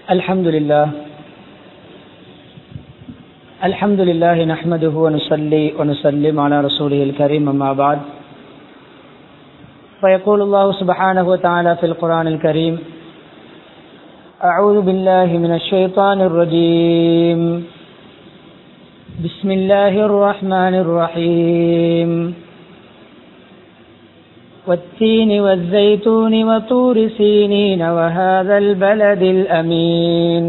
الحمد لله الحمد لله نحمده ونصلي ونسلم على رسوله الكريم أما بعد فيقول الله سبحانه وتعالى في القرآن الكريم أعوذ بالله من الشيطان الرجيم بسم الله الرحمن الرحيم والتين والزيتون وطور سينين وهذا البلد الأمين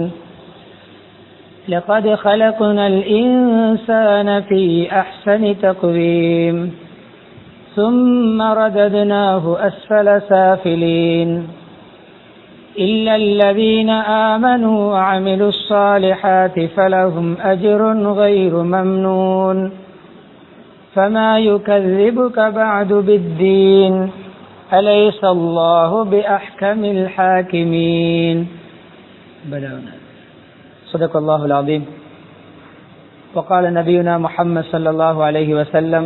لقد خلقنا الإنسان في أحسن تقويم ثم رددناه أسفل سافلين إلا الذين آمنوا وعملوا الصالحات فلهم أجر غير ممنون فما يكذبك بعد بالدين أليس الله بأحكم الحاكمين بدأنا صدق الله العظيم وقال نبينا محمد صلى الله عليه وسلم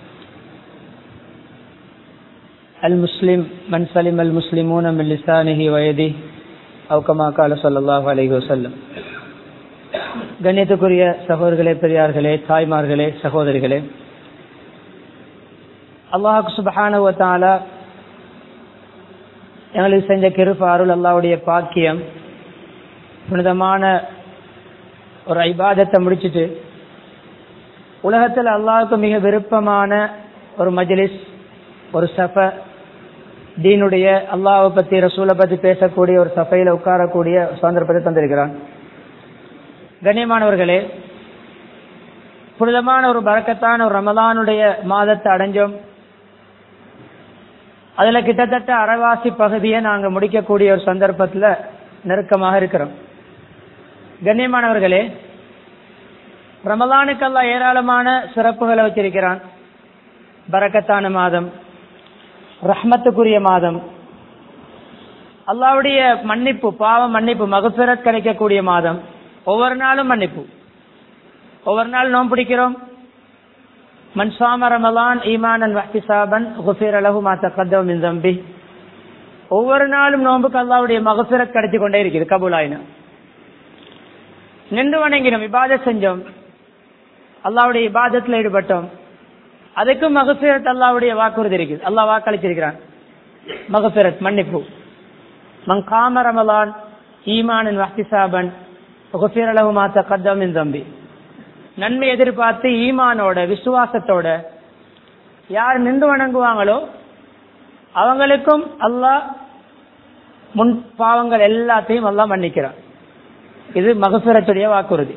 المسلم من سلم المسلمون من لسانه ويده أو كما قال صلى الله عليه وسلم கண்ணியத்துக்குரிய சகோதரர்களே பெரியார்களே தாய்மார்களே சகோதரிகளே அல்லாஹு சுபஹானுவத்தால எங்களுக்கு செஞ்ச கிருப்ப அருள் அல்லாவுடைய பாக்கியம் புனிதமான ஒரு ஐபாதத்தை முடிச்சுட்டு உலகத்தில் அல்லாவுக்கு மிக விருப்பமான ஒரு மஜ்லிஸ் ஒரு சஃப தீனுடைய அல்லாவை பத்தி ரசூலை பத்தி பேசக்கூடிய ஒரு சஃபையில உட்காரக்கூடிய சந்தர்ப்பத்தை தந்திருக்கிறான் கண்ணியமானவர்களே புனிதமான ஒரு பறக்கத்தான ஒரு ரமலானுடைய மாதத்தை அடைஞ்சோம் அதுல கிட்டத்தட்ட அரைவாசி பகுதியை நாங்க முடிக்கக்கூடிய ஒரு சந்தர்ப்பத்துல நெருக்கமாக இருக்கிறோம் கண்ணியமானவர்களே ரமலானுக்கெல்லாம் ஏராளமான சிறப்புகளை வச்சிருக்கிறான் பரக்கத்தான மாதம் ரஹ்மத்துக்குரிய மாதம் அல்லாவுடைய மன்னிப்பு பாவ மன்னிப்பு மகசுரத் கிடைக்கக்கூடிய மாதம் ஒவ்வொரு நாளும் மன்னிப்பு ஒவ்வொரு நாள் நோம் பிடிக்கிறோம் மன்சாம ரமலான் ஈமானன் வஹ்திசாபன் குஃபீர் அலஹு மா தக்கத்தம் மின் தம்பி ஒவ்வொரு நாளும் நோம்புக்கு அல்லாவுடைய மகசுரத் கிடைச்சு கொண்டே இருக்குது கபூலாயினா நின்று வணங்கினோம் இபாத செஞ்சோம் அல்லாவுடைய இபாதத்தில் ஈடுபட்டோம் அதுக்கும் மகசீரத் அல்லாவுடைய வாக்குறுதி இருக்குது அல்லாஹ் வாக்களிச்சிருக்கிறான் மகசீரத் மன்னிப்பு மங்காம ரமலான் ஈமானின் வஹ்திசாபன் குஃபீரலகுமா தக்கத்தமின் தம்பி நன்மை எதிர்பார்த்து ஈமானோட விசுவாசத்தோட யார் நின்று வணங்குவாங்களோ அவங்களுக்கும் அல்லாஹ் முன் பாவங்கள் எல்லாத்தையும் அல்லாஹ் மன்னிக்கிறான் இது மகசுரத்துடைய வாக்குறுதி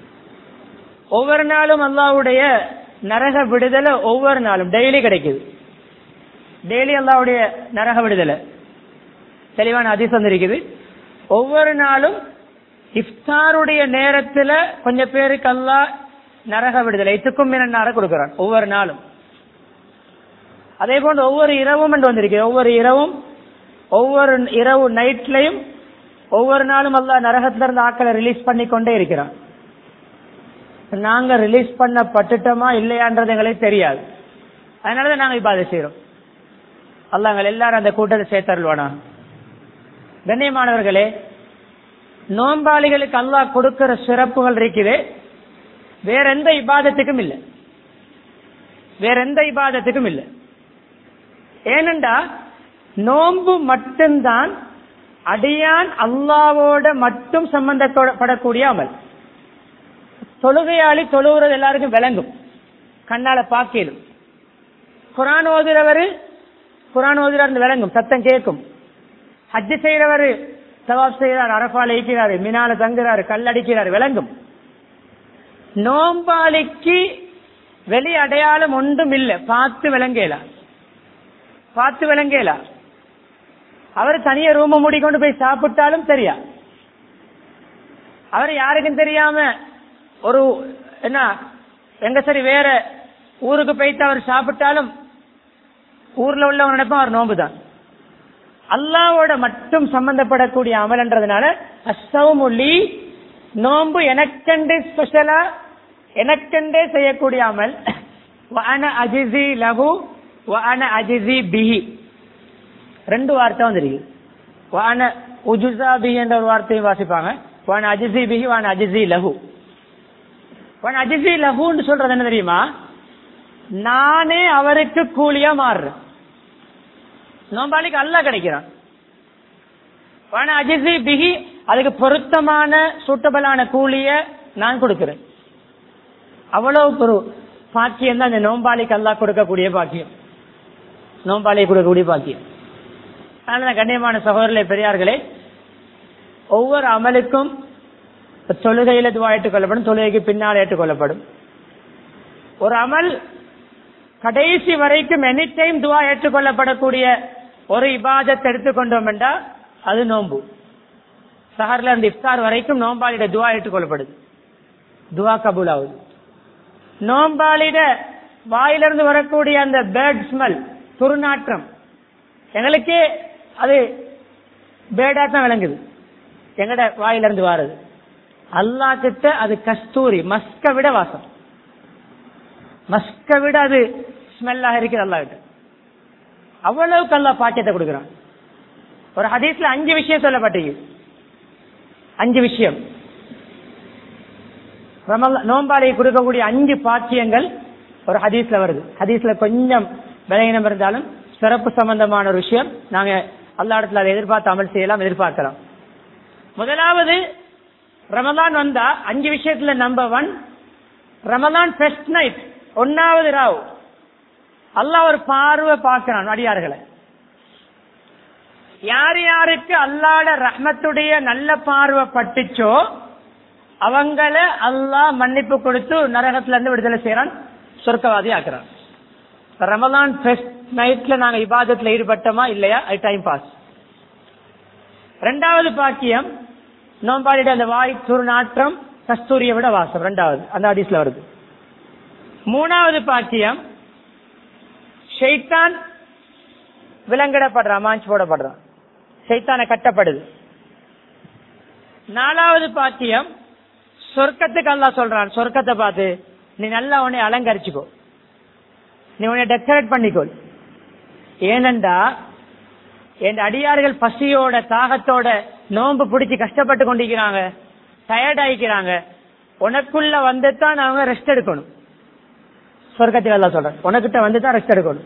ஒவ்வொரு நாளும் அல்லாவுடைய நரக விடுதலை ஒவ்வொரு நாளும் டெய்லி கிடைக்குது டெய்லி அல்லாவுடைய நரக விடுதலை தெளிவான அதிசம் இருக்குது ஒவ்வொரு நாளும் இஃப்தாருடைய நேரத்துல கொஞ்சம் பேருக்கு அல்லா நரக விடுதலை இதுக்கும் மீனார கொடுக்கிறான் ஒவ்வொரு நாளும் அதே போன்று ஒவ்வொரு இரவும் என்று வந்திருக்கு ஒவ்வொரு இரவும் ஒவ்வொரு இரவு நைட்லையும் ஒவ்வொரு நாளும் அல்லா நரகத்திலிருந்து ஆக்களை ரிலீஸ் பண்ணி கொண்டே இருக்கிறான் நாங்க ரிலீஸ் பண்ணப்பட்டுட்டோமா இல்லையான்றது எங்களுக்கு தெரியாது அதனாலதான் நாங்க இப்ப அதை செய்யறோம் அல்லாங்கள் எல்லாரும் அந்த கூட்டத்தை சேர்த்தருள்வானா கண்ணியமானவர்களே நோம்பாளிகளுக்கு அல்லாஹ் கொடுக்கிற சிறப்புகள் இருக்குது வேற எந்த இபாதத்துக்கும் இல்லை வேற எந்த இபாதத்துக்கும் இல்லை ஏனென்றா நோன்பு மட்டும்தான் அடியான் அல்லாவோட மட்டும் சம்பந்தப்படக்கூடிய அமல் தொழுகையாளி தொழுகிறது எல்லாருக்கும் விளங்கும் கண்ணால பாக்கிடும் குரான் ஓதுறவர் குரான் ஓதுறாரு விளங்கும் சத்தம் கேட்கும் ஹஜ்ஜு செய்யறவர் சவாப் செய்கிறார் அரபால் ஈக்கிறாரு மினால தங்குறாரு கல்லடிக்கிறார் விளங்கும் நோம்பாளிக்கு வெளி அடையாளம் ஒன்றும் இல்லை பார்த்து விளங்கலா பார்த்து விளங்கலா அவர் தனிய ரூம மூடிக்கொண்டு போய் சாப்பிட்டாலும் தெரியா அவர் யாருக்கும் தெரியாம ஒரு என்ன எங்க சரி வேற ஊருக்கு போயிட்டு அவர் சாப்பிட்டாலும் ஊர்ல உள்ளவங்க நினைப்போம் அவர் நோம்பு தான் அல்லாவோட மட்டும் சம்பந்தப்படக்கூடிய அமல்ன்றதுனால அசவுமுள்ளி நோம்பு எனக்கென்று ஸ்பெஷலா எனக்கென்றே செய்யக்கூடிய அமல் வஅன அஜிசி லஹு வஅன அஜிசி பிஹி ரெண்டு வார்த்தை வந்திருக்கு வான உஜுசாபி என்ற ஒரு வார்த்தையை வாசிப்பாங்க வான அஜிசி பிஹி வான அஜிசி லஹு வான அஜிசி லஹுன்னு சொல்றது என்ன தெரியுமா நானே அவருக்கு கூலியா மாறுறேன் நோம்பாளிக்கு அல்ல கிடைக்கிறான் வான அஜிசி பிஹி அதுக்கு பொருத்தமான சூட்டபிளான கூலிய நான் கொடுக்கிறேன் அவ்வளவு ஒரு பாக்கியம் தான் இந்த நோம்பாளிக்கு அல்லா கொடுக்கக்கூடிய பாக்கியம் நோம்பாளியை கொடுக்கக்கூடிய பாக்கியம் அதனால கண்ணியமான சகோதரர்களே பெரியார்களே ஒவ்வொரு அமலுக்கும் தொழுகையில துவா ஏற்றுக்கொள்ளப்படும் தொழுகைக்கு பின்னால் ஏற்றுக்கொள்ளப்படும் ஒரு அமல் கடைசி வரைக்கும் எனி டைம் துவா ஏற்றுக்கொள்ளப்படக்கூடிய ஒரு இபாதத்தை எடுத்துக்கொண்டோம் என்றால் அது நோன்பு சஹர்ல இருந்து இஃப்தார் வரைக்கும் நோம்பாளிட துவா ஏற்றுக்கொள்ளப்படுது துவா கபூல் ஆகுது நோம்பாளிட வாயிலிருந்து வரக்கூடிய அந்த பேர்ட் ஸ்மெல் துர்நாற்றம் எங்களுக்கே அது பேடா தான் விளங்குது எங்கட வாயிலிருந்து வாருது அல்லா கிட்ட அது கஸ்தூரி மஸ்க விட வாசம் மஸ்க விட அது ஸ்மெல்லாக இருக்குது அல்லா கிட்ட அவ்வளவுக்கு அல்லா பாக்கியத்தை கொடுக்குறான் ஒரு ஹதீஸ்ல அஞ்சு விஷயம் சொல்லப்பட்டிருக்கு அஞ்சு விஷயம் நோம்பாளையை கொடுக்கக்கூடிய அஞ்சு பாக்கியங்கள் ஒரு ஹதீஸ்ல வருது ஹதீஸ்ல கொஞ்சம் விலகினம் இருந்தாலும் சிறப்பு சம்பந்தமான ஒரு விஷயம் நாங்க அல்லா இடத்துல அதை எதிர்பார்த்து அமல் செய்யலாம் எதிர்பார்க்கலாம் முதலாவது ரமதான் வந்தா அஞ்சு விஷயத்துல number one Ramadan first night ஒன்னாவது ராவ் அல்லாஹ் ஒரு பார்வை பார்க்கிறான் அடியார்களை யார் யாருக்கு அல்லாட ரஹ்மத்துடைய நல்ல பார்வை பட்டுச்சோ அவங்கள அல்லாஹ் மன்னிப்பு கொடுத்து நரகத்துல இருந்து விடுதலை செய்யறான் சொர்க்கவாதி ஆக்குறான் ரமலான் ஃபெஸ்ட் நைட்ல நாங்க இபாதத்துல ஈடுபட்டோமா இல்லையா அது டைம் பாஸ் ரெண்டாவது பாக்கியம் நோம்பாடிட அந்த வாய் துர்நாற்றம் கஸ்தூரியை விட வாசம் ரெண்டாவது அந்த ஹதீஸ்ல வருது மூணாவது பாக்கியம் ஷைத்தான் விலங்கிடப்படுறான் மாஞ்ச் போடப்படுறான் ஷைத்தான கட்டப்படுது நாலாவது பாக்கியம் சொர்க்கத்துக்கு அல்லா சொல்றான் சொர்க்கத்தை பார்த்து நீ நல்லா உன்னை அலங்கரிச்சுக்கோ நீ உன்னை டெக்கரேட் பண்ணிக்கோ ஏனண்டா என் அடியார்கள் பசியோட தாகத்தோட நோன்பு பிடிச்சி கஷ்டப்பட்டு கொண்டிருக்கிறாங்க டயர்ட் ஆகிக்கிறாங்க உனக்குள்ள வந்துதான் அவங்க ரெஸ்ட் எடுக்கணும் சொர்க்கத்தில் எல்லாம் சொல்றேன் உனக்கிட்ட வந்து தான் ரெஸ்ட் எடுக்கணும்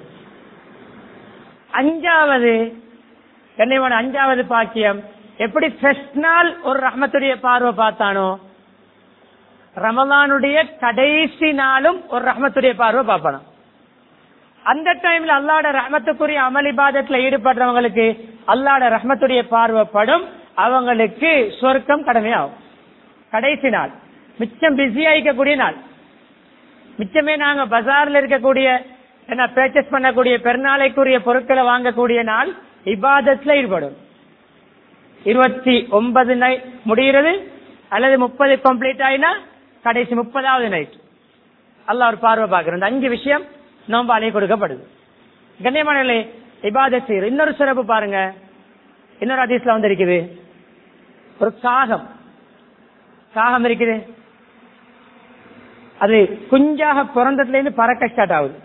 அஞ்சாவது கண்ணியமான அஞ்சாவது பாக்கியம் எப்படி ஃபர்ஸ்ட் நாள் ஒரு ரஹமத்துடைய பார்வை பார்த்தானோ ரமலானுடைய கடைசி நாளும் ஒரு ரஹமத்துடைய பார்வை பார்ப்பானோ அந்த டைம்ல அல்லாட ரஹமத்துக்குரிய அமளிபாதத்துல ஈடுபடுறவங்களுக்கு அல்லாட ரஹமத்துடைய பார்வைப்படும் அவங்களுக்கு சொர்க்கம் கடமையாகும் கடைசி நாள் மிச்சம் பிஸி ஆயிக்கக்கூடிய நாள் மிச்சமே நாங்க பஜார்ல இருக்கக்கூடிய என்ன பர்ச்சேஸ் பண்ணக்கூடிய பெருநாளைக்குரிய பொருட்களை வாங்கக்கூடிய நாள் இபாதத்துல ஈடுபடும் இருபத்தி ஒன்பது நைட் முடிகிறது அல்லது முப்பது கம்ப்ளீட் ஆயினா கடைசி முப்பதாவது நைட் அல்ல ஒரு பார்வை பார்க்கிறோம் இந்த அஞ்சு விஷயம் நோம்பாலே கொடுக்கப்படுது கண்ணியமானே இபாதத் செய்யற இன்னொரு சிறப்பு பாருங்க இன்னொரு அதிசல வந்து இருக்குது ஒரு காகம் காகம் இருக்குது அது குஞ்சாக பிறந்ததுல இருந்து பறக்க ஸ்டார்ட் ஆகுது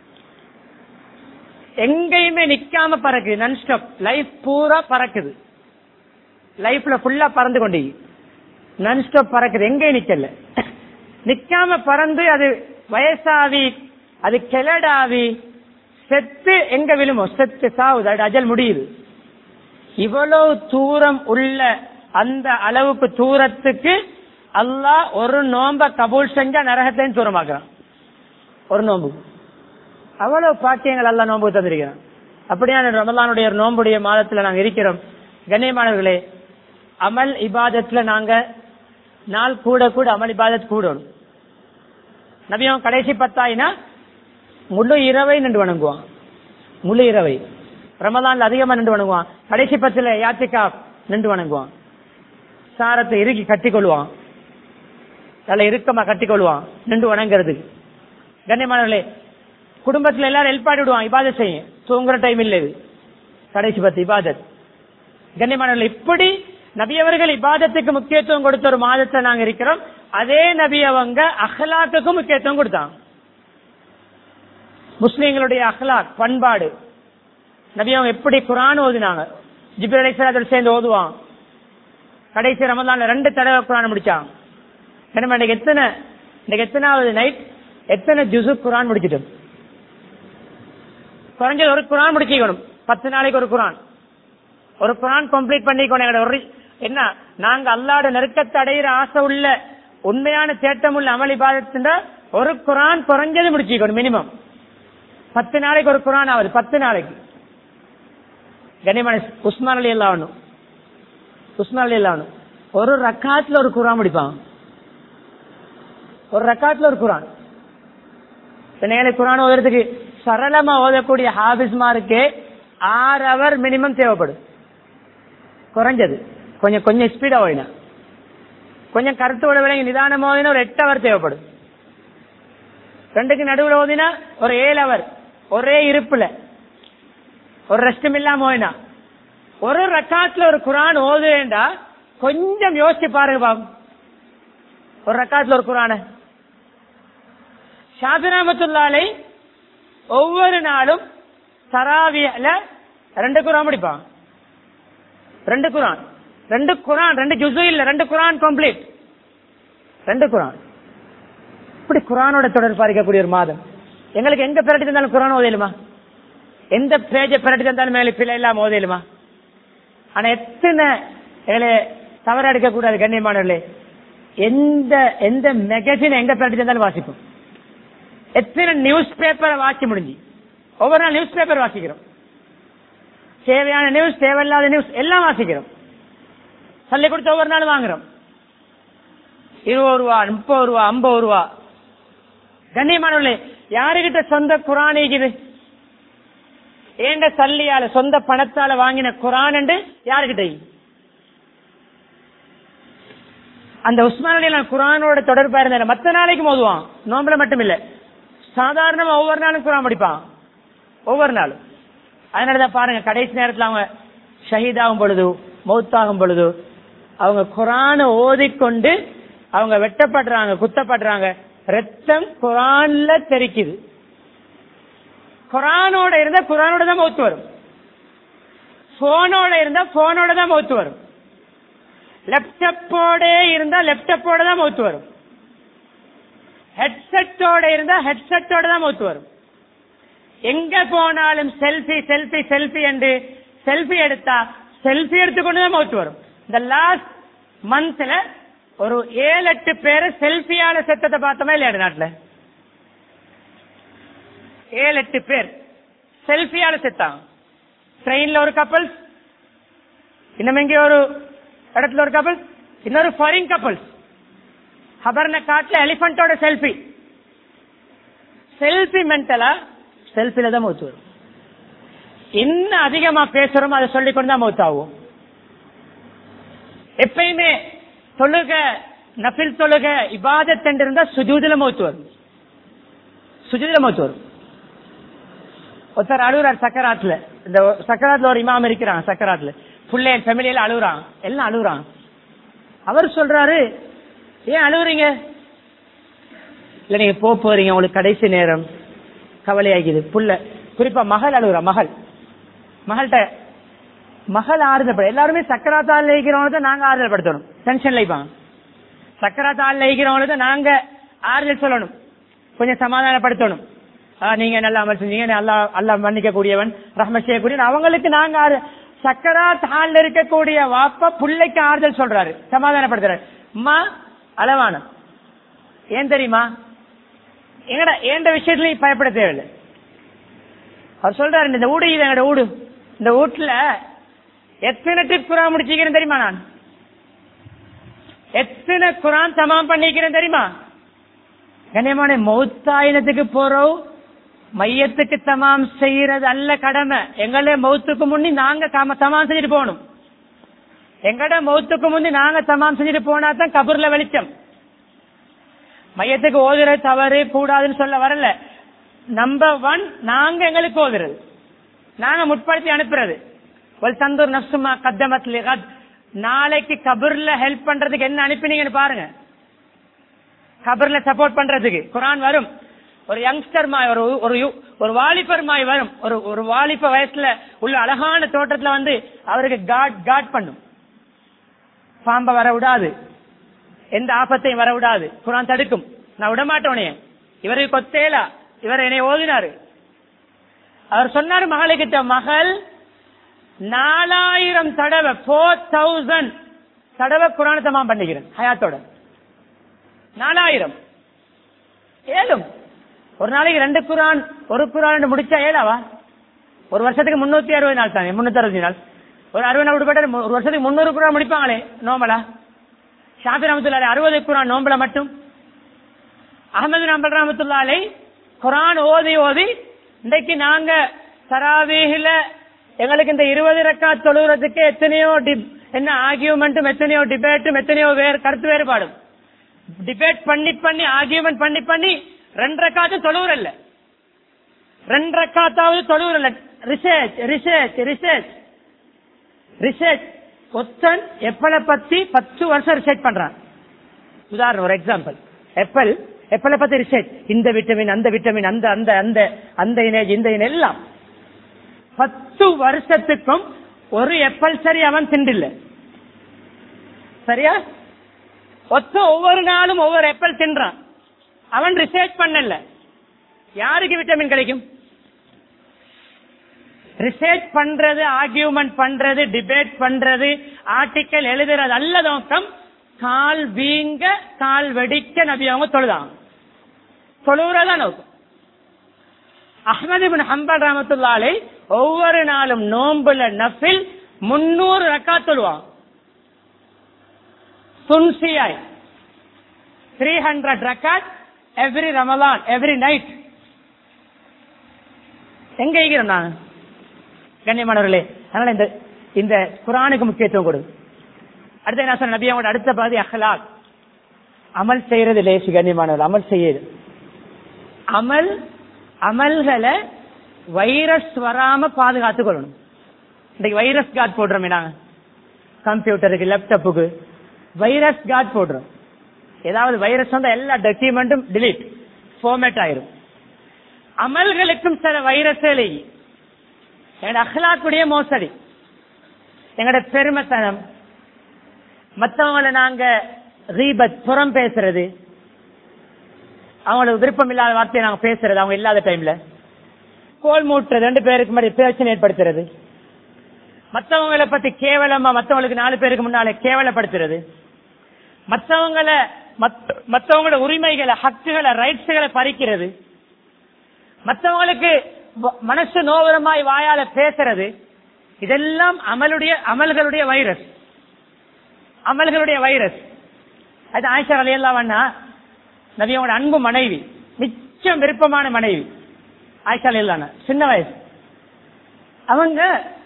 எங்கேயுமே நிக்காம பறக்குது நான் ஸ்டாப் லைஃப் பூரா பறக்குது லைஃப்ல ஃபுல்லா பறந்து கொண்டு நான் ஸ்டாப் பறக்குது எங்கேயும் நிக்கல நிக்காம பறந்து அது வயசாவி அது கிளடாவி செத்து எங்க விழுமோ செத்து சாவுது அது அஜல் முடியுது இவ்வளவு தூரம் உள்ள அந்த அளவுக்கு தூரத்துக்கு அல்லாஹ் ஒரு நோம்ப கபூல் செஞ்சா நரகத்தையும் தூரமாக்குறான் ஒரு நோம்பு அவ்வளவு பாக்கியங்கள் அல்ல நோன்பு தந்திருக்கிறான் அப்படியான ரமலானுடைய ஒரு நோம்புடைய மாதத்துல நாங்க இருக்கிறோம் கண்ணியமானவர்களே அமல் இபாதத்துல நாங்க நாள் கூட கூட அமல் இபாதத் கூடணும் நபியம் கடைசி பத்தாயினா முழு இரவை நின்று வணங்குவான் முழு இரவை ரமலான்ல அதிகமா நின்று வணங்குவான் கடைசி பத்துல யாத்திகா நின்று வணங்குவான் சாரத்தை இறுக்கி கட்டிக்கொள்வான் நல்ல இறுக்கமா கட்டிக்கொள்வான் நின்று வணங்குறதுக்கு கண்ணியமானவர்களே குடும்பத்துல எல்லாரும் ஹெல்ப் விடுவான் இபாதத் செய்யும் தூங்குற டைம் இல்லை இது கடைசி பத்து இபாதத் கண்ணியமானவர்கள் இப்படி நபி அவர்கள் இபாதத்துக்கு முக்கியத்துவம் கொடுத்த ஒரு மாதத்தை நாங்க இருக்கிறோம் அதே நபி அவங்க அஹ்லாத்துக்கும் முக்கியத்துவம் கொடுத்தாங்க முஸ்லிம்களுடைய அஹ்லாக் பண்பாடு நபி அவங்க எப்படி குரான் ஓதினாங்க ஜிப்ரி அலைஹிஸ்ஸலாத்தோட சேர்ந்து ஓதுவான் கடைசி ரமலான்ல ரெண்டு தடவை குரான் முடிச்சான் என்ன இன்னைக்கு எத்தனை இன்னைக்கு எத்தனாவது நைட் எத்தனை ஜுசு குரான் முடிச்சிட்டோம் குறைஞ்சது ஒரு குரான் முடிச்சிக்கணும் பத்து நாளைக்கு ஒரு குரான் ஒரு குரான் கம்ப்ளீட் பண்ணிக்கணும் எங்களோட ஒரு என்ன நாங்க அல்லாட நெருக்கத்தை அடையிற ஆசை உள்ள உண்மையான தேட்டம் உள்ள அமளி பாதத்தின் ஒரு குரான் குறைஞ்சது முடிச்சிக்கணும் மினிமம் பத்து நாளைக்கு ஒரு குரான் ஆகுது பத்து நாளைக்கு கனிமணி உஸ்மான் அலி எல்லாம் உஸ்மான் அலி எல்லாம் ஒரு ரக்காத்துல ஒரு குரான் முடிப்பான் ஒரு ரக்காத்துல ஒரு குரான் நேரே குரான் ஓதுறதுக்கு சரளமா ஓதக்கூடிய ஹாபிஸ்மாருக்கு ஆறு அவர் மினிமம் தேவைப்படும் குறைஞ்சது கொஞ்சம் கொஞ்சம் ஸ்பீடா ஓடினா கொஞ்சம் கருத்தோட விலங்கி நிதானம் ஓதினா ஒரு எட்டு அவர் தேவைப்படும் ரெண்டுக்கு நடுவில் ஓதினா ஒரு ஏழு அவர் ஒரே இருப்புல ஒரு ரெஸ்டும் இல்லாம ஓதினா ஒரு ரக்காத்துல ஒரு குரான் ஓதுவேண்டா கொஞ்சம் யோசிச்சு பாருங்க பாபு ஒரு ரக்காத்துல ஒரு குரான ஷாபிராமத்துல்லாலை ஒவ்வொரு நாளும் தராவியல ரெண்டு குரான் படிப்பான் ரெண்டு குரான் ரெண்டு குரான் ரெண்டு ஜுசு இல்ல ரெண்டு குரான் கம்ப்ளீட் ரெண்டு குரான் இப்படி குரானோட தொடர்பு பாதிக்கக்கூடிய ஒரு மாதம் எங்களுக்கு எங்க பிரட்டி தந்தாலும் குரான் ஓதையிலுமா எந்த பேஜ பிரட்டி தந்தாலும் மேலே பிள்ளை இல்லாம ஓதையிலுமா ஆனா எத்தனை எங்களை தவற எடுக்க கூடாது கண்ணியமானவர்களே எந்த எந்த மேகசின் எங்க பிரட்டி தந்தாலும் வாசிப்போம் எத்தனை நியூஸ் பேப்பரை வாசி முடிஞ்சு ஒவ்வொரு நாள் நியூஸ் பேப்பர் வாசிக்கிறோம் தேவையான நியூஸ் தேவையில்லாத நியூஸ் எல்லாம் வாசிக்கிறோம் சொல்லி கொடுத்து ஒவ்வொரு நாள் வாங்குறோம் இருபது ரூபா முப்பது ரூபா ஐம்பது ரூபா கண்ணியமானவர்களே யாருகிட்ட சொந்த குரான் இருக்குது ஏண்ட சல்லியால சொந்த பணத்தால வாங்கின குரான் என்று யாருகிட்ட அந்த உஸ்மான் அலி குரானோட தொடர்பா இருந்த மத்த நாளைக்கு மோதுவான் நோம்புல மட்டும் இல்ல சாதாரணமா ஒவ்வொரு நாளும் குரான் படிப்பான் ஒவ்வொரு நாளும் அதனாலதான் பாருங்க கடைசி நேரத்துல அவங்க ஷஹீதாகும் பொழுது மௌத்தாகும் பொழுது அவங்க குரான ஓதிக்கொண்டு அவங்க வெட்டப்படுறாங்க குத்தப்படுறாங்க ரத்தம் குரான்ல தெரிக்குது குரானோட இருந்தா குரானோட தான் மௌத்து வரும் போனோட இருந்தா போனோட தான் மௌத்து வரும் லேப்டாப்போட இருந்தா லேப்டாப்போட தான் மௌத்து வரும் ஹெட்செட்டோட இருந்தா ஹெட்செட்டோட தான் மௌத்து வரும் எங்க போனாலும் செல்ஃபி செல்ஃபி செல்ஃபி என்று செல்ஃபி எடுத்தா செல்ஃபி எடுத்துக்கொண்டு தான் மௌத்து வரும் இந்த லாஸ்ட் மந்த்ல ஒரு ஏழு எட்டு பேரை செல்ஃபியால செத்தத்தை பார்த்தோமா இல்லையா நாட்டுல ஏழு எட்டு பேர் செல்ஃபியால செத்தாங்க ட்ரெயின்ல ஒரு கப்பல்ஸ் இன்னும் எங்கே ஒரு இடத்துல ஒரு கப்பல்ஸ் இன்னொரு ஃபாரின் கப்பல்ஸ் ஹபர்ன காட்டுல எலிபென்டோட செல்ஃபி செல்ஃபி மென்டலா செல்ஃபில தான் மௌத்து வரும் இன்னும் அதிகமா பேசுறோமோ அதை சொல்லிக் கொண்டு தான் மௌத்தாகும் எப்பயுமே தொழுக நபில் தொழுக இபாதத் என்று இருந்தா சுஜூதுல மௌத்து வரும் சுஜூதுல மௌத்து வரும் ஒருத்தர் அழுகுறார் சக்கராத்துல இந்த சக்கராத்துல ஒரு இமாம் இருக்கிறாங்க சக்கராத்துல புள்ளைய ஃபேமிலியில அழுகுறான் எல்லாம் அழுகுறான் அவர் சொல்றாரு ஏன் அழுகுறீங்க இல்ல நீங்க போக போறீங்க உங்களுக்கு கடைசி நேரம் கவலையாகிது புள்ள குறிப்பா மகள் அழுகுறா மகள் மகள்கிட்ட மகள் ஆறுதல் பட எல்லாருமே சக்கராத்தால் லயிக்கிறவங்க தான் நாங்க ஆறுதல் படுத்தணும் டென்ஷன் லைப்பாங்க சக்கராத்தால் லயிக்கிறவங்களுக்கு தான் நாங்க ஆறுதல் சொல்லணும் கொஞ்சம் சமாதானப்படுத்தணும் ஆ, நீங்க நல்லா அமல் செஞ்சீங்க அல்லா அல்லா மன்னிக்க கூடியவன் ரஹ்ம செய்யக்கூடியவன் அவங்களுக்கு நாங்க ஆறு சக்கராத் ஹால்ல இருக்கக்கூடிய வாப்பா புள்ளைக்கு ஆறுதல் சொல்றாரு சமாதானப்படுத்துறாரு அம்மா அளவான ஏன் தெரியுமா எங்கட ஏண்ட விஷயத்துலயும் பயப்பட தேவையில்லை அவர் சொல்றாரு இந்த ஊடு இது எங்கட ஊடு இந்த வீட்டுல எத்தனை டிப் குரான் முடிச்சிக்கிறேன் தெரியுமா நான் எத்தனை குரான் தமாம் பண்ணிக்கிறேன் தெரியுமா கண்ணியமான மௌத்தாயினத்துக்கு போறோம் மையத்துக்கு தமாம் செய்யறது அல்ல கடமை எங்களே மௌத்துக்கு முன்னி நாங்க காம தமாம் செஞ்சுட்டு போகணும் எங்கட மௌத்துக்கு முந்தி நாங்க தமாம் செஞ்சுட்டு போனா தான் கபூர்ல வெளிச்சம் மையத்துக்கு ஓதுறது தவறு கூடாதுன்னு சொல்ல வரல நம்பர் ஒன் நாங்க எங்களுக்கு ஓதுறது நாங்க முற்படுத்தி அனுப்புறது ஒரு தந்தூர் நப்சுமா கத்தமத் லிகத் நாளைக்கு கபூர்ல ஹெல்ப் பண்றதுக்கு என்ன அனுப்பினீங்கன்னு பாருங்க கபர்ல சப்போர்ட் பண்றதுக்கு குரான் வரும் ஒரு யங்ஸ்டர் மாய் ஒரு ஒரு யு- ஒரு வாலிபர் மாய் வரும் ஒரு ஒரு வாலிப வயசுல உள்ள அழகான தோட்டத்துல வந்து அவருக்கு காட் காட் பண்ணும் பாம்ப வர விடாது எந்த ஆபத்தையும் வர விடாது குரான் தடுக்கும் நான் விட மாட்டோனே இவருக்கு கொத்தேலா இவர் என்னை ஓதினாரு அவர் சொன்னாரு மகளுக்கிட்ட மகள் நாலாயிரம் தடவை போர் தௌசண்ட் தடவை குரானத்தமா பண்ணிக்கிறேன் ஹயாத்தோட நாலாயிரம் ஏழும் ஒரு நாளைக்கு ரெண்டு குரான் ஒரு குரான் முடிச்சா ஏழாவா ஒரு வருஷத்துக்கு முன்னூத்தி அறுபது நாள் தானே முன்னூத்தி அறுபது நாள் ஒரு அறுபது நாள் விடுபட்ட ஒரு வருஷத்துக்கு முன்னூறு குரான் முடிப்பாங்களே நோம்பலா ஷாபி ரமத்துல்லாலே அறுபது குரான் நோம்பல மட்டும் அகமது நம்பல் ரஹமத்துல்லாலை குரான் ஓதி ஓதி இன்னைக்கு நாங்க தராவீகில எங்களுக்கு இந்த இருபது ரக்கா தொழுகிறதுக்கு எத்தனையோ டி- என்ன ஆகியூமெண்ட்டும் எத்தனையோ டிபேட்டும் எத்தனையோ வேறு கருத்து வேறுபாடும் டிபேட் பண்ணி பண்ணி ஆர்கியூமெண்ட் பண்ணி பண்ணி ரெண்டு ரக்காத்து தொழுவுறல்ல ரெண்டு ரக்காத்தாவது தொழுவுறல்ல ரிசர்ச் ரிசர்ச் ரிசர்ச் ரிசர்ச் ஒத்தன் எப்பளை பத்தி பத்து வருஷம் ரிசர்ச் பண்றான் உதாரணம் ஒரு எக்ஸாம்பிள் எப்பல் எப்பலை பத்தி ரிசர்ச் இந்த விட்டமின் அந்த விட்டமின் அந்த அந்த அந்த அந்த இனேஜ் இந்த இன எல்லாம் பத்து வருஷத்துக்கும் ஒரு எப்பல் சரி அவன் திண்டில்ல சரியா ஒத்த ஒவ்வொரு நாளும் ஒவ்வொரு எப்பல் தின்றான் அவன் ரிசர்ச் பண்ணல யாருக்கு விட்டமின் கிடைக்கும் ரிசர்ச் பண்றது ஆர்கியூமெண்ட் பண்றது டிபேட் பண்றது ஆர்டிக்கல் எழுதுறது அல்ல நோக்கம் கால் வீங்க கால் வெடிக்க நபி அவங்க தொழுதாங்க தொழுகிறதா நோக்கம் அஹ்மது பின் ஹம்பல் ரஹமத்துல்லாலை ஒவ்வொரு நாளும் நோம்புல நஃபில் முன்னூறு ரக்கா தொழுவாங்க சுன்சியாய் three hundred rakat every Ramadan every night எங்க இருக்கிறோம் நாங்க கண்ணியமானவர்களே அதனால இந்த இந்த குரானுக்கு முக்கியத்துவம் கொடு அடுத்த என்ன சொன்ன நபி அவங்களோட அடுத்த பாதி அஹ்லாக் அமல் செய்யறது லேசி கண்ணியமானவர் அமல் செய்யுது அமல் அமல்களை வைரஸ் வராம பாதுகாத்துக் கொள்ளணும் இன்னைக்கு வைரஸ் கார்டு போடுறோமே நாங்க கம்ப்யூட்டருக்கு லேப்டாப்புக்கு வைரஸ் கார்டு போடுறோம் ஏதாவது வைரஸ் வந்தா எல்லா டாக்குமெண்ட்டும் delete ஃபார்மேட் ஆயிரும் அமல்களுக்கும் சில வைரஸ்களை எங்கட அஹ்லாக்குடைய மோசடி எங்கட பெருமைத்தனம் மத்தவங்கள நாங்க ரீபத் புறம் பேசுறது அவங்களுக்கு விருப்பம் இல்லாத வார்த்தையை நாங்க பேசுறது அவங்க இல்லாத டைம்ல கோல் மூட்டுறது ரெண்டு பேருக்கு மாதிரி பிரச்சனை ஏற்படுத்துறது மத்தவங்களை பத்தி கேவலமா மத்தவங்களுக்கு நாலு பேருக்கு முன்னால கேவலப்படுத்துறது மத்தவங்களை மத்த- மத்தவங்களோட உரிமைகளை ஹக்குகளை ரைட்ஸ்களை பறிக்கிறது மத்தவங்களுக்கு வ- மனசு நோவரமாய் வாயால பேசுறது இதெல்லாம் அமலுடைய அமல்களுடைய வைரஸ் அமல்களுடைய வைரஸ் அது ஆயிஷா அலையெல்லாம் வேணா நபியோட அன்பு மனைவி மிச்சம் விருப்பமான மனைவி ஆயிஷா அலையெல்லாம் சின்ன வயசு அவங்க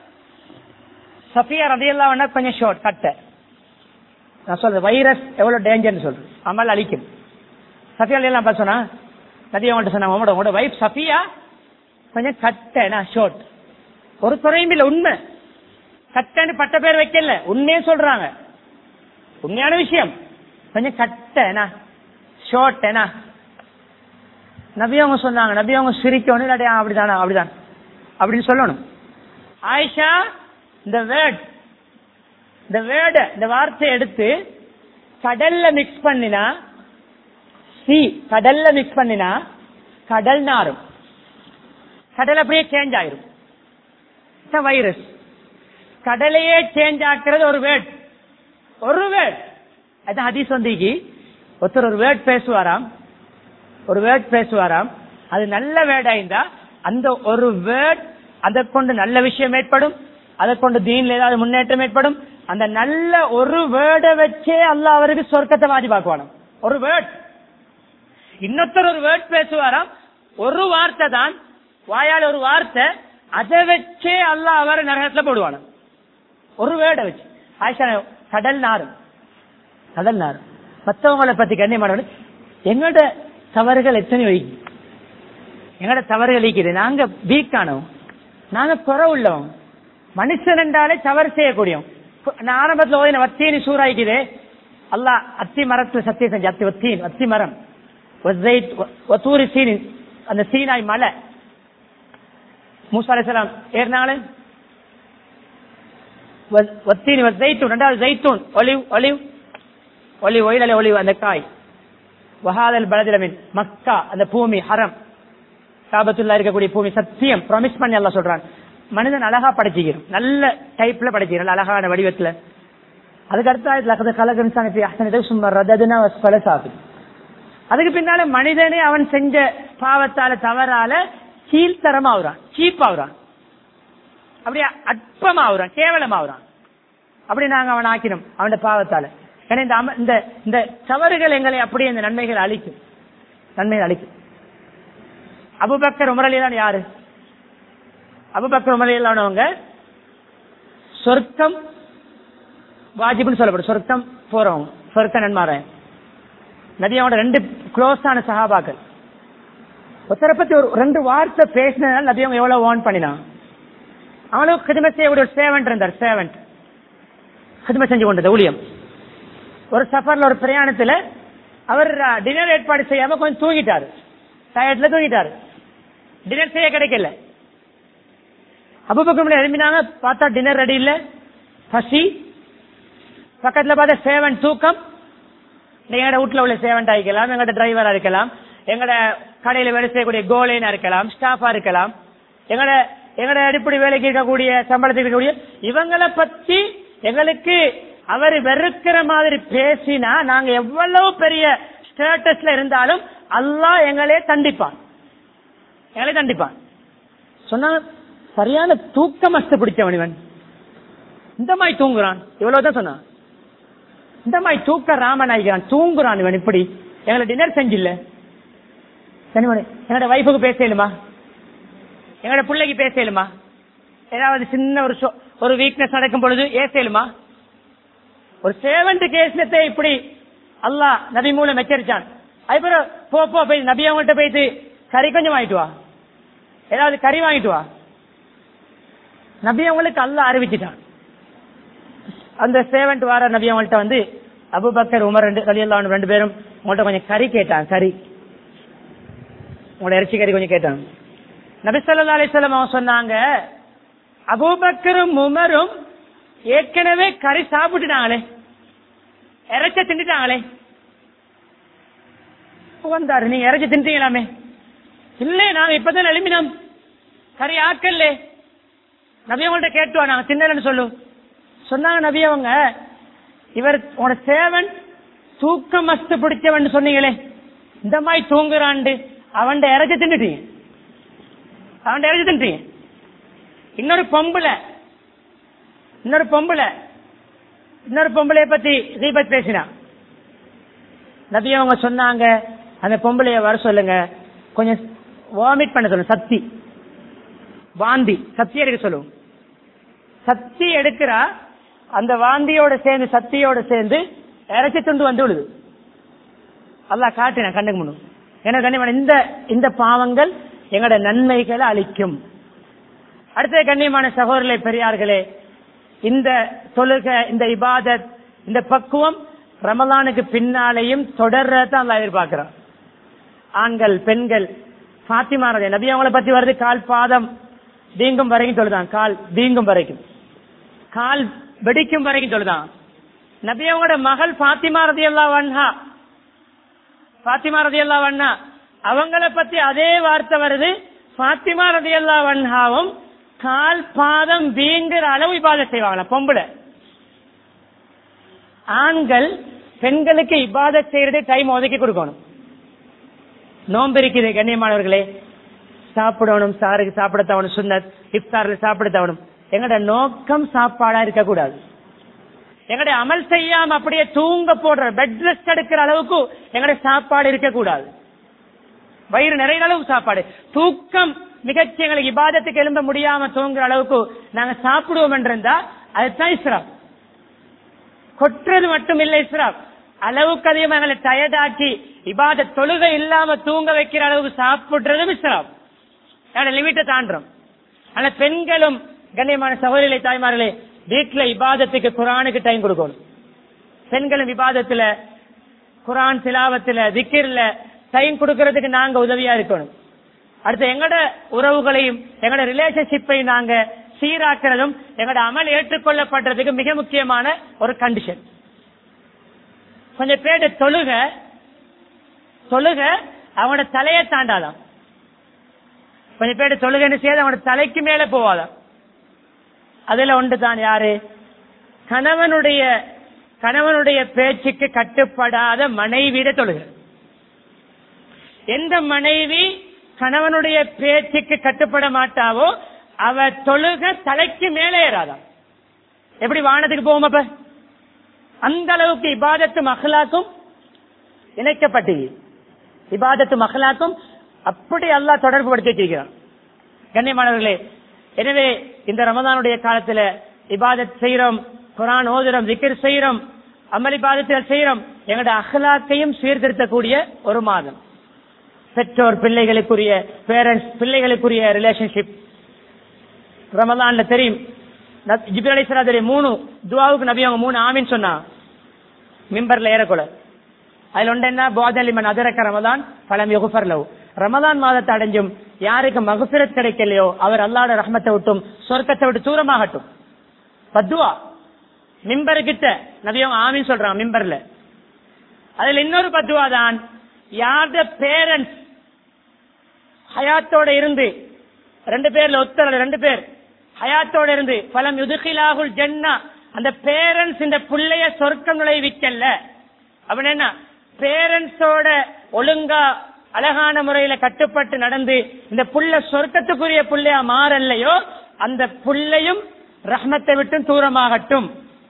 சஃபியா ரதியெல்லாம் வேணா கொஞ்சம் ஷார்ட் கட்ட நான் சொல்றேன் வைரஸ் எவ்வளவு டேஞ்சர்னு சொல்றேன் அமல் அழிக்கும் சஃபியா எல்லாம் பார்த்து சொன்னா நதி அவங்கள்ட்ட சொன்னாங்க உங்களோட உங்களோட வைஃப் சஃபியா கொஞ்சம் கட்டனா ஷார்ட் ஒரு துறையும் இல்ல உண்மை கட்டன்னு பட்ட பேர் வைக்கல உண்மையே சொல்றாங்க உண்மையான விஷயம் கொஞ்சம் கட்டனா ஷார்ட்னா நபி அவங்க சொன்னாங்க நபி அவங்க சிரிக்கணும் இல்லாட்டி ஆ, அப்படிதானா அப்படிதான் அப்படின்னு சொல்லணும் ஆயிஷா இந்த வேர்ட் இந்த வேர்ட இந்த வார்த்தையை எடுத்து கடல்ல மிக்ஸ் பண்ணினா சி கடல்ல மிக்ஸ் பண்ணினா கடல் நாரும் கடல் அப்படியே சேஞ்ச் ஆயிரும் வைரஸ் கடலையே சேஞ்ச் ஆக்குறது ஒரு வேர்ட் ஒரு வேர்ட் அது ஹதீஸ் வந்தீங்க ஒருத்தர் ஒரு வேர்ட் பேசுவாராம் ஒரு வேர்ட் பேசுவாராம் அது நல்ல வேர்டா இருந்தா அந்த ஒரு வேர்ட் அதை கொண்டு நல்ல விஷயம் ஏற்படும் அதை கொண்டு தீன்ல ஏதாவது முன்னேற்றம் ஏற்படும் அந்த நல்ல ஒரு வேர்டை வச்சே அல்லாஹ் அவருக்கு சொர்க்கத்தை வாதி பார்க்குவானாம் ஒரு வேர்ட் இன்னொருத்தர் ஒரு வேர்ட் பேசுவாராம் ஒரு வார்த்தை தான் வாயால் ஒரு வார்த்தை அதை வச்சே அல்லாஹ் அவரை நரகத்துல போடுவானாம் ஒரு வேர்டை வச்சு ஆயிஷா கடல் நாரும் கடல் நாரும் மத்தவங்களை பத்தி கண்ணியமான எங்களோட தவறுகள் எத்தனை வைக்கு எங்களோட தவறுகள் இருக்குது நாங்க வீக்கானோம் நாங்க குறை உள்ளவங்க மனுஷன் என்றாலே தவறு செய்யக்கூடியவன் நான் ஆரம்பத்துல ஓதின வத்தீனி சூறாய்க்குது அல்லாஹ் அத்தி மரத்துல சத்தியம் செஞ்சு அத்தி வத்தீன் அத்தி மரம் வத்தூரி சீனி அந்த சீனாய் மலை மூசா அலிஸ்லாம் ஏறினாங்களே வ- வத்தீன் வ- ஜெய்தூன் ரெண்டாவது ஜெய்தூன் ஒலிவ் ஒலிவ் ஒலிவ் ஒயில ஒலிவ் அந்த காய் வஹாதல் பலதிலமின் மக்கா அந்த பூமி ஹரம் காபத்துல்லா இருக்கக்கூடிய பூமி சத்தியம் ப்ராமிஸ் பண்ணி எல்லாம் சொல்றான் மனிதன் அழகா படைச்சிக்கிறோம் நல்ல டைப்ல படைச்சிக்கிறோம் அழகான வடிவத்துல அதுக்கு அடுத்த கலகன்சானி சும்மா ரததுனா பல சாப்பிடு அதுக்கு பின்னால மனிதனே அவன் செஞ்ச பாவத்தால தவறால கீழ்த்தரமாவுறான் சீப்பாவுறான் அப்படியே அற்பமாவுறான் கேவலமாவுறான் அப்படி நாங்க அவன் ஆக்கினோம் அவன் பாவத்தால ஏன்னா இந்த அம- இந்த இந்த தவறுகள் எங்களை அப்படியே இந்த நன்மைகள் அழிக்கும் நன்மைகள் அழிக்கும் அபுபக்கர் உமரலி தான் யாரு அபுபக்கர் உமரலியானவங்க சொர்க்கம் வாஜிப்னு சொல்லப்படும் சொர்க்கம் போறவங்க சொர்க்க நன்மாராயன் நபியாவோட ரெண்டு க்ளோஸான சஹாபாக்கள் ஒருத்தரை பத்தி ஒரு ரெண்டு வார்த்தை பேசினதால நபி அவங்க எவ்வளவு வார்ன் பண்ணினான் அவனுக்கு கிரும செய்யக்கூடிய ஒரு சேவன்ட் இருந்தார் சேவன்ட் கிரும செஞ்சு கொண்டது ஊழியம் ஒரு சஃபர்ல ஒரு பிரயாணத்துல அவர் டின்னர் ஏற்பாடு செய்யாம கொஞ்சம் தூங்கிட்டாரு டயர்ட்ல தூங்கிட்டாரு டின்னர் செய்ய கிடைக்கல அபுபக்கம் எழுப்பினாங்க பார்த்தா டின்னர் ரெடி இல்ல பசி பக்கத்துல பார்த்தா சேவன் தூக்கம் எங்கட வீட்டுல உள்ள சேவன்டா இருக்கலாம் எங்கட டிரைவரா இருக்கலாம் எங்கட கடையில வேலை செய்யக்கூடிய கோலேனா இருக்கலாம் ஸ்டாஃபா இருக்கலாம் எங்கட எங்கட அடிப்படை வேலைக்கு இருக்கக்கூடிய சம்பளத்துக்கு இருக்கக்கூடிய இவங்களை பத்தி எங்களுக்கு அவர் வெறுக்கிற மாதிரி பேசினா நாங்க எவ்வளவு பெரிய ஸ்டேட்டஸ்ல இருந்தாலும் அல்லாஹ் எங்களே தண்டிப்பான் எங்களே தண்டிப்பான் சொன்னா சரியான தூக்க மஸ்து பிடிச்சவன் இவன் இந்த மாதிரி தூங்குறான் இவ்வளவுதான் சொன்னான் இந்த மாதிரி தூக்க ராமன் ஆகிறான் தூங்குறான் இவன் இப்படி எங்களை டின்னர் செஞ்சில்ல சனிமணி என்னோட வைஃபுக்கு பேசலுமா எங்களோட பிள்ளைக்கு பேசலுமா ஏதாவது சின்ன ஒரு சொ- ஒரு வீக்னஸ் நடக்கும் பொழுது ஏசலுமா ஒரு சேவன்ட் கேஸ்லத்தை இப்படி அல்லாஹ் நபி மூலம் எச்சரிச்சான் அதுக்கப்புறம் போ போ போய் நபி அவங்கள்ட்ட போயிட்டு கறி கொஞ்சம் வாங்கிட்டு வா ஏதாவது கறி வாங்கிட்டு வா நபி அவங்களுக்கு அல்லாஹ் அறிவிச்சிட்டான் அந்த சேவன்ட் வார நபி அவங்கள்ட்ட வந்து அபுபக்கர் உமர் ரெண்டு ரலியல்லாஹு ரெண்டு பேரும் உங்கள்ட்ட கொஞ்சம் கறி கேட்டான் கறி உங்களோட இறைச்சி கறி கொஞ்சம் கேட்டான் நபி ஸல்லல்லாஹு அலைஹி வஸல்லம் அவங்க சொன்னாங்க அபூபக்கரும் உமரும் ஏற்கனவே கறி சாப்பிட்டுட்டாங்களே இறைச்ச திண்டுட்டாங்களே வந்தாரு நீங்க இறைச்சி தின்ட்டீங்களாமே இல்ல நாங்க இப்பதான் எழுப்பினோம் கறி ஆக்கல்ல நபி அவங்கள்ட்ட கேட்டுவா நாங்க தின்னலன்னு சொல்லு சொன்னாங்க நபி அவங்க இவர் உன சேவன் தூக்க மஸ்து பிடிச்சவன் சொன்னீங்களே இந்த மாதிரி தூங்குறாண்டு அவன் இறைச்சி தின்னுட்டீங்க அவன் இறைச்சி தின்ட்டீங்க இன்னொரு பொம்பளை இன்னொரு பொம்பளை இன்னொரு பொம்பளைய பத்தி தீபத் பேசினா நபி அவங்க சொன்னாங்க அந்த பொம்பளைய வர சொல்லுங்க கொஞ்சம் வாமிட் பண்ண சொல்லுங்க சத்தி வாந்தி சத்தி எடுக்க சொல்லுவோம் சத்தி எடுக்கிறா அந்த வாந்தியோட சேர்ந்து சத்தியோட சேர்ந்து இறைச்சி துண்டு வந்து விழுது அல்லாஹ் காட்டின கண்ணுக்கு முன்னும் ஏன்னா கண்ணியமான இந்த இந்த பாவங்கள் எங்களோட நன்மைகளை அளிக்கும் அடுத்த கண்ணியமான சகோதரர்களே பெரியார்களே இந்த தொழுகை இந்த இபாதத் இந்த பக்குவம் ரமலானுக்கு பின்னாலேயும் தொடர்றதான் அல்லாஹ் எதிர்பார்க்கிறான் ஆண்கள் பெண்கள் பாத்திமா ரதி நபி அவங்கள பத்தி வருது கால் பாதம் வீங்கும் வரைக்கும் தொழுதான் கால் வீங்கும் வரைக்கும் கால் வெடிக்கும் வரைக்கும் தொழுதான் நபி அவங்களோட மகள் பாத்திமா ரதி அல்லா வன்ஹா பாத்திமா ரதி அல்லா வண்ணா அவங்கள பத்தி அதே வார்த்தை வருது பாத்திமா ரதி அல்லா வன்ஹாவும் கால் பாதம் வீங்குற அளவு இபாத செய்வாங்களா பொம்பளை ஆண்கள் பெண்களுக்கு இபாத செய்யறதே டைம் ஒதுக்கி கொடுக்கணும் நோன்பு இருக்குது கண்ணியமானவர்களே சாப்பிடணும் சாருக்கு சாப்பிட தவணும் சுன்னத் இஃப்தார்ல சாப்பிட தவணும் எங்கட நோக்கம் சாப்பாடா இருக்க கூடாது எங்கடைய அமல் செய்யாம அப்படியே தூங்க போடுற பெட் ரெஸ்ட் எடுக்கிற அளவுக்கு எங்கடைய சாப்பாடு இருக்க கூடாது வயிறு நிறைய அளவு சாப்பாடு தூக்கம் மிகச்சி எங்களுக்கு இபாதத்துக்கு எழும்ப முடியாம தூங்குற அளவுக்கு நாங்க சாப்பிடுவோம் என்றிருந்தா அதுதான் இஸ்ராப் கொட்டுறது மட்டும் இல்லை இஸ்ராப் அளவுக்கு அதிகமா எங்களை டயர்டாக்கி இபாத தொழுகை இல்லாம தூங்க வைக்கிற அளவுக்கு சாப்பிடுறதும் இஸ்ராப் லிமிட்டை தாண்டுறோம் ஆனா பெண்களும் கண்ணியமான சகோதரிகளை தாய்மார்களே வீட்டுல இபாதத்துக்கு குரானுக்கு டைம் கொடுக்கணும் பெண்களும் விவாதத்துல குரான் சிலாவத்துல திக்கிர்ல டைம் கொடுக்கறதுக்கு நாங்க உதவியா இருக்கணும் அடுத்து எங்கட உறவுகளையும் எங்கட ரிலேஷன்ஷிப்பையும் நாங்க சீராக்குறதும் எங்கட அமல் ஏற்றுக்கொள்ளப்படுறதுக்கு மிக முக்கியமான ஒரு கண்டிஷன் கொஞ்சம் பேரு தொழுக தொழுக அவனோட தலையை தாண்டாதான் கொஞ்சம் பேரு தொழுகைன்னு செய்து அவனோட தலைக்கு மேல போவாதான் அதுல ஒன்று தான் யாரு கணவனுடைய கணவனுடைய பேச்சுக்கு கட்டுப்படாத மனைவியிட தொழுக எந்த மனைவி கணவனுடைய பேச்சுக்கு கட்டுப்பட மாட்டாவோ அவ தொழுக தலைக்கு மேலே ஏறாதான் எப்படி வானத்துக்கு போவோம் அப்ப அந்த அளவுக்கு இபாதத்து மகளாக்கும் இணைக்கப்பட்டு இபாதத்து மகளாக்கும் அப்படி அல்லாஹ் தொடர்பு படுத்தி வச்சிருக்கிறான் கண்ணியமானவர்களே எனவே இந்த ரமதானுடைய காலத்துல இபாதத் செய்யறோம் குரான் ஓதுறோம் விக்கிர் செய்யறோம் அமல் இபாதத்தில் செய்யறோம் எங்களோட அகலாக்கையும் சீர்திருத்தக்கூடிய ஒரு மாதம் பெற்றோர் பிள்ளைகளுக்குரிய பேரண்ட்ஸ் பிள்ளைகளுக்குரிய ரிலேஷன்ஷிப் ரமதான்ல தெரியும் ஜிபிர் அலிஸ்லாத்துடைய மூணு துவாவுக்கு நபி அவங்க மூணு ஆமின்னு சொன்னா மிம்பர்ல ஏறக்கூட அதுல ஒன்று என்ன போதலிமன் அதரக்க ரமதான் பலம் யுகுஃபர் லவ் ரமதான் மாதத்தை அடைஞ்சும் யாருக்கு மகுபிரத் கிடைக்கலையோ அவர் அல்லாட ரஹமத்தை விட்டும் சொர்க்கத்தை விட்டு தூரமாகட்டும் பத்துவா மிம்பரு கிட்ட நபியவங்க ஆமின்னு சொல்றான் மிம்பர்ல அதுல இன்னொரு பத்துவா தான் யார்த பேரண்ட்ஸ் ஹயாத்தோட இருந்து ரெண்டு பேர்ல ஒத்தர் ரெண்டு பேர் ஹயாத்தோட இருந்து பலம் யுதுகிலாகுல் ஜன்னா அந்த பேரண்ட்ஸ் இந்த புள்ளைய சொர்க்கம் நுழைவிக்கல்ல அப்படின்னு என்ன பேரண்ட்ஸோட ஒழுங்கா அழகான முறையில கட்டுப்பட்டு நடந்து இந்த புள்ள சொர்க்கத்துக்குரிய புள்ளையா மாறல்லையோ அந்த புள்ளையும் ரஹ்மத்தை விட்டும் தூரமாகட்டும்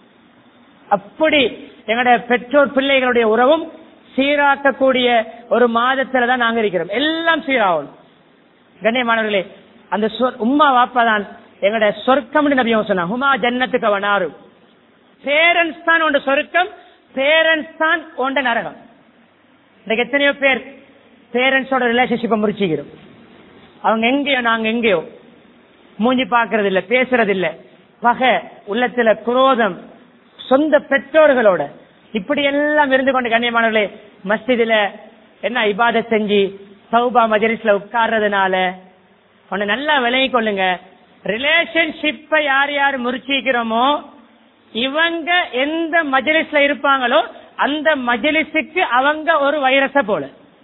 அப்படி எங்களுடைய பெற்றோர் பிள்ளைகளுடைய உறவும் சீராக்கக்கூடிய ஒரு மாதத்துல தான் நாங்க இருக்கிறோம் எல்லாம் சீராகணும் கண்ணியமானவர்களே அந்த சொர்- உம்மா வாப்பா தான் எங்களுடைய சொர்க்கம்னு நபி அவங்க சொன்னாங்க ஹுமா ஜன்னத்துக்கு வனாரும் பேரண்ட்ஸ் தான் உண்ட சொர்க்கம் பேரண்ட்ஸ் தான் உண்ட நரகம் இன்னைக்கு எத்தனையோ பேர் பேரண்ட்ஸோட ரிலேஷன்ஷிப்பை முறிச்சுக்கிறோம் அவங்க எங்கேயோ நாங்க எங்கேயோ மூஞ்சி பாக்குறது இல்ல பேசுறது இல்ல பகை உள்ளத்துல குரோதம் சொந்த பெற்றோர்களோட இப்படி எல்லாம் இருந்து கொண்டு கண்ணியமானவர்களே மஸ்ஜிதுல என்ன இபாதத் செஞ்சு சௌபா மஜலிஸ்ல உட்கார்றதுனால ஒன்னு நல்லா விலகி கொள்ளுங்க ரிலேஷன்ஷிப்பை யார் யார் முறிச்சிக்கிறோமோ இவங்க எந்த மஜலிஸ்ல இருப்பாங்களோ அந்த மஜலிஸுக்கு அவங்க ஒரு வைரஸ போல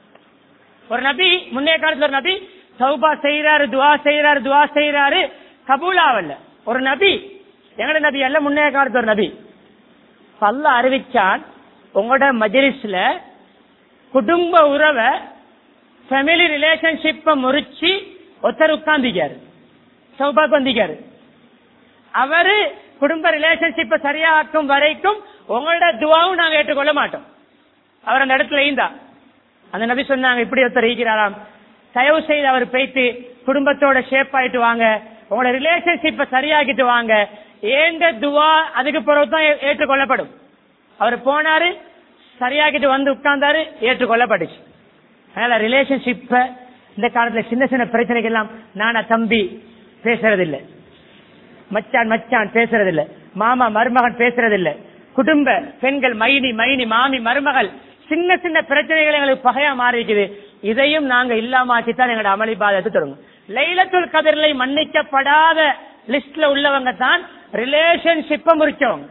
ஒரு நபி முன்னைய காலத்துல ஒரு நபி சௌபா செய்யறாரு துவா செய்யறாரு துவா செய்யறாரு கபூல் ஆவல்ல ஒரு நபி எங்கட நபி அல்ல முன்னைய காலத்து ஒரு நபி பல்ல அறிவிச்சான் உங்களோட மஜலிஸ்ல குடும்ப உறவை ஃபேமிலி ரிலேஷன்ஷிப்பை முறிச்சு ஒருத்தர் உட்கார்ந்திக்காரு சௌபாக்கு வந்திக்காரு அவரு குடும்ப ரிலேஷன்ஷிப்பை சரியாக்கும் வரைக்கும் உங்களோட துவாவும் நாங்க ஏற்றுக்கொள்ள மாட்டோம் அவர் அந்த இடத்துல இருந்தா அந்த நபி சொன்னாங்க இப்படி ஒருத்தர் இருக்கிறாராம் தயவு செய்து அவர் போயிட்டு குடும்பத்தோட ஷேப் ஆயிட்டு வாங்க உங்களோட ரிலேஷன்ஷிப்பை சரியாக்கிட்டு வாங்க ஏந்த துவா அதுக்கு பிறகு தான் ஏ- ஏற்றுக்கொள்ளப்படும் அவர் போனாரு சரியாக்கிட்டு வந்து உட்கார்ந்தாரு ஏற்றுக்கொள்ளப்பட்டுச்சு அதனால ரிலேஷன்ஷிப்ப இந்த காலத்துல சின்ன சின்ன பிரச்சனைகள் எல்லாம் நானா தம்பி பேசுறதில்லை மச்சான் மச்சான் பேசுறதில்ல மாமா மருமகன் பேசுறதில்ல குடும்ப பெண்கள் மைனி மைனி மாமி மருமகள் சின்ன சின்ன பிரச்சனைகள் எங்களுக்கு பகையா மாறி இருக்குது இதையும் நாங்க இல்லாமாக்கித்தான் எங்களோட அமளி பாதத்தை தொடங்கும் லைலத்துல் கதிரிலை மன்னிக்கப்படாத லிஸ்ட்ல உள்ளவங்க தான் ரிலேஷன்ஷிப்பை முறிச்சவங்க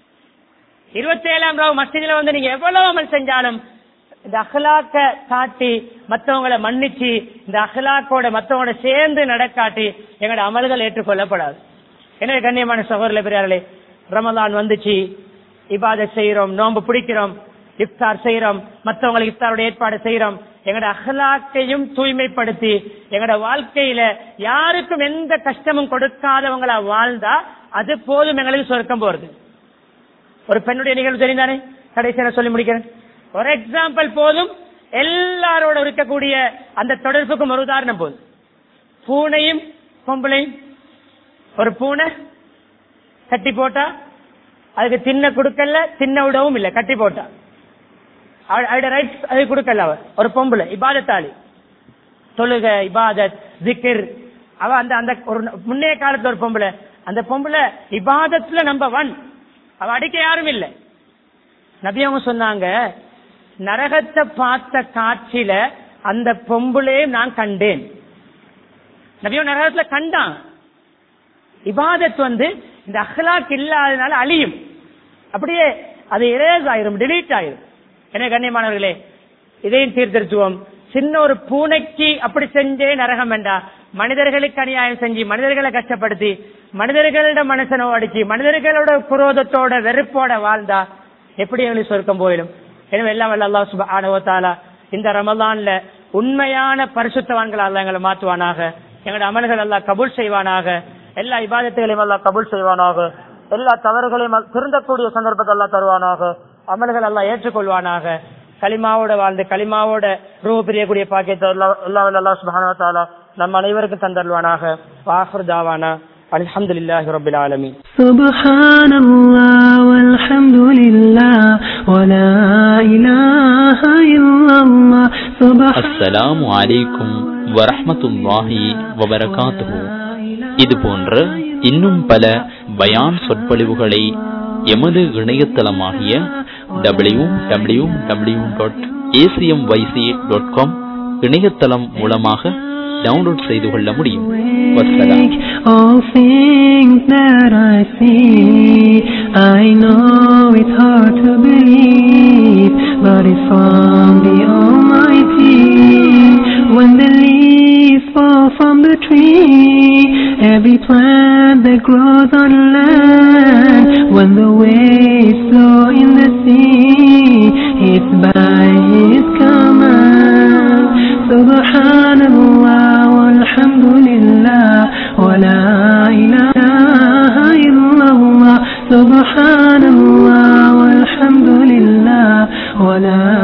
இருபத்தி ஏழாம் ராவு மஸ்ஜிதுல வந்து நீங்க எவ்வளவு அமல் செஞ்சாலும் இந்த அஹ்லாக்க காட்டி மத்தவங்களை மன்னிச்சு இந்த அஹ்லாக்கோட மத்தவங்களோட சேர்ந்து நடக்காட்டி எங்களோட அமல்கள் ஏற்றுக்கொள்ளப்படாது எனவே கண்ணியமான சகோதரர்களே பெரியார்களே ரமலான் வந்துச்சு இபாதத் செய்யறோம் நோன்பு பிடிக்கிறோம் இஃப்தார் செய்யறோம் மத்தவங்களுக்கு இஃப்தாரோட ஏற்பாடு செய்யறோம் எங்களோட அகலாக்கையும் தூய்மைப்படுத்தி எங்களோட வாழ்க்கையில யாருக்கும் எந்த கஷ்டமும் கொடுக்காதவங்களா வாழ்ந்தா அது போதும் எங்களுக்கு சொர்க்கம் போறது ஒரு பெண்ணுடைய நிகழ்வு தெரிந்தானே கடைசியா சொல்லி முடிக்கிறேன் ஒரு எக்ஸாம்பிள் போதும் எல்லாரோட இருக்கக்கூடிய அந்த தொடர்புக்கும் ஒரு உதாரணம் போதும் பூனையும் பொம்பளையும் ஒரு பூனை கட்டி போட்டா அதுக்கு தின்ன கொடுக்கல தின்ன விடவும் இல்ல கட்டி போட்டா அவ- அவட ரைட்ஸ் அது கொடுக்கல அவ ஒரு பொம்பளை இபாதத்தாளி தொழுக இபாதத் ஜிக்கிர் அவ அந்த அந்த ஒரு முன்னைய காலத்துல ஒரு பொம்பளை அந்த பொம்பளை இபாதத்துல நம்பர் ஒன் அவ அடிக்க யாரும் இல்ல நபி அவங்க சொன்னாங்க நரகத்தை பார்த்த காட்சியில அந்த பொம்பளையும் நான் கண்டேன் நபியோ நரகத்துல கண்டான் இபாதத் வந்து இந்த அஹ்லாக் இல்லாதனால அழியும் அப்படியே அது இரேஸ் ஆயிரும் delete ஆயிரும் என்ன கண்ணியமானவர்களே இதையும் சீர்திருத்துவோம் சின்ன ஒரு பூனைக்கு அப்படி செஞ்சே நரகம் வேண்டா மனிதர்களுக்கு அநியாயம் செஞ்சு மனிதர்களை கஷ்டப்படுத்தி மனிதர்களோட மனசனோ அடிச்சு மனிதர்களோட குரோதத்தோட வெறுப்போட வாழ்ந்தா எப்படி எங்களுக்கு சொர்க்கம் போயிடும் எனவே எல்லாம் வல்ல அல்லாஹ் சுப்ஹானஹு வ தஆலா இந்த ரமலான்ல உண்மையான பரிசுத்தவான்கள் அல்லாஹ் எங்களை மாற்றுவானாக எங்களுடைய அமல்கள் அல்லாஹ் கபூல் செய்வானாக எல்லா இபாதத்துகளையும் அல்லாஹ் கபூல் செய்வானாக எல்லா தவறுகளையும் அல்~ திருந்தக்கூடிய சந்தர்ப்பத்தை அல்லாஹ் தருவானாக அமல்கள் அல்லாஹ் ஏற்றுக்கொள்வானாக களிமாவோட வாழ்ந்து களிமாவோட ரூப பிரியக்கூடிய பாக்கியத்தை எல்லா- எல்லா வல்ல அல்லாஹ் சுப்ஹானஹு வ தஆலா நம் அனைவருக்கும் தந்தருவானாக வாஹர் தாவானா அல்ஹம்துலில்லாஹி ரப்பில் ஆலமீன் سبحان الله والحمد لله ولا إله إلا الله سبحان அஸ்ஸலாமு அலைக்கும் வரஹ்மத்துல்லாஹி வபரகாத்துஹு இது போன்ற இன்னும் பல பயான் சொற்பொழிவுகளை எமது இணையதளமாகிய W W W dot ACM YC dot com இணையதளம் மூலமாக டவுன்லோட் செய்து கொள்ள முடியும் வஸ்ஸலாம் All things that I see, I know it's hard to believe, but it's from the Almighty. When the leaves fall from the tree, every plant that grows on land, when the waves flow in the sea, it's by His command. Subhanallah walhamdulillah wa la ilaha illallah Subhanallah walhamdulillah wa la